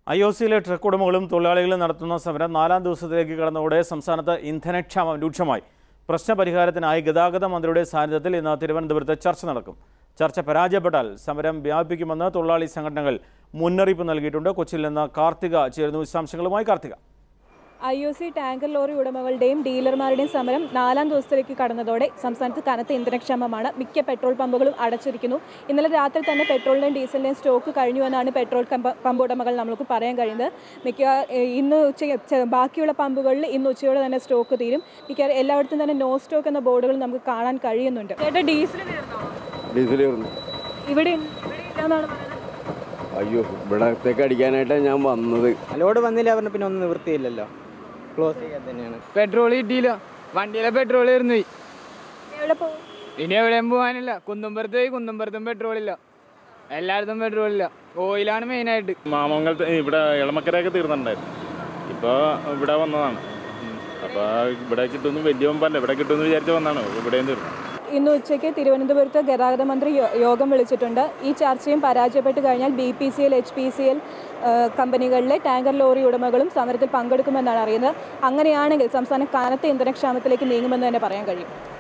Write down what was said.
I O സിയിലെ truck ഉടമകളും തൊഴിലാളികളും നടത്തുന്ന സമരം നാലാം ദിവസത്തിലേക്ക് കടന്നതോടെ സംസ്ഥാനത്ത് ഇന്ധനക്ഷാമം രൂക്ഷമായി പ്രശ്നപരിഹാരത്തിനായി ഗതാഗത മന്ത്രിയുടെ സാന്നിധ്യത്തിൽ ഇന്ന് തിരുവനന്തപുരത്ത് ചർച്ച നടക്കും ചർച്ച പരാജയപ്പെട്ടാൽ സമരം വ്യാപിപ്പിക്കുമെന്ന് തൊഴിലാളി സംഘടനകൾ മുന്നറിയിപ്പ് നൽകിയിട്ടുണ്ട് കൊച്ചിയിൽ നിന്ന് കാർത്തിക ചേരുന്നു വിശദാംശങ്ങളുമായി Karthika I O C tanker lorry ഉടമകളുടെയും ഡീലർമാരുടെയും സമരം നാലാം ദിവസത്തിലേക്ക് കടന്നതോടെ സംസ്ഥാനത്ത് കനത്ത ഇന്ധനക്ഷാമമാണ് മിക്ക പെട്രോൾ പമ്പുകളും അടച്ചിരിക്കുന്നു ഇന്നലെ രാത്രി തന്നെ പെട്രോളിൻ്റെയും ഡീസലിൻ്റെയും സ്റ്റോക്ക് കഴിഞ്ഞു എന്നാണ് പെട്രോൾ കമ്പ- പമ്പ് ഉടമകൾ നമുക്ക് പറയാൻ കഴിയുന്നത് മിക്ക ഏഹ്, ഇന്ന് ഉച്ച ചെ- ബാക്കിയുള്ള പമ്പുകളിൽ ഇന്ന് ഉച്ചയോടെ തന്നെ സ്റ്റോക്ക് തീരും മിക്ക എല്ലായിടത്തും തന്നെ നോ സ്റ്റോക്ക് എന്ന ബോർഡുകൾ നമുക്ക് കാണാൻ കഴിയുന്നുണ്ട് ചേട്ടാ ഡീസൽ തീർന്നോ ഡീസൽ കയറുന്നു ഇവിടെ ഇവിടെ ഇല്ലാന്നാണ് പറയുന്നത് അയ്യോ ഇവിടത്തേക്ക് അടിക്കാനായിട്ടാണ് ഞാൻ വന്നത് ലോഡ് വന്നില്ല പറഞ്ഞ പിന്നെ ഒന്നും നിവൃത്തിയില്ലല്ലോ ക്ലോസ് ചെയ്യാൻ തന്നെയാണ് പെട്രോൾ കിട്ടിയില്ല വണ്ടിയിലെ പെട്രോൾ തീർന്നു പോയി എവിടെ പോകും ഇനി എവിടെയും പോകാനില്ല കുന്നുംപുറത്ത് പോയി കുന്നുംപുറത്തും പെട്രോൾ ഇല്ല എല്ലായിടത്തും പെട്രോൾ ഇല്ല ഓയിലാണ് മെയിനായിട്ട് മാമംഗലത്ത് ഇവിടെ ഇളമക്കരയൊക്കെ തീർന്നിട്ടുണ്ടായിരുന്നു ഇപ്പോൾ ഇവിടെ വന്നതാണ് അപ്പോൾ ഇവിടെ കിട്ടുമെന്ന് വലിയ മുമ്പല്ല ഇവിടെ കിട്ടുമെന്ന് വിചാരിച്ച് വന്നതാണ് ഇവിടെയും തീർന്നു ഇന്ന് ഉച്ചയ്ക്ക് തിരുവനന്തപുരത്ത് ഗതാഗത മന്ത്രി യോ- യോഗം വിളിച്ചിട്ടുണ്ട് ഈ ചർച്ചയും പരാജയപ്പെട്ട് കഴിഞ്ഞാൽ B P C L H P C L കമ്പനികളിലെ ടാങ്കർ ലോറി ഉടമകളും സമരത്തിൽ പങ്കെടുക്കുമെന്നാണ് അറിയുന്നത് അങ്ങനെയാണെങ്കിൽ സംസ്ഥാനം കനത്ത ഇന്ധനക്ഷാമത്തിലേക്ക് നീങ്ങുമെന്ന് തന്നെ പറയാൻ കഴിയും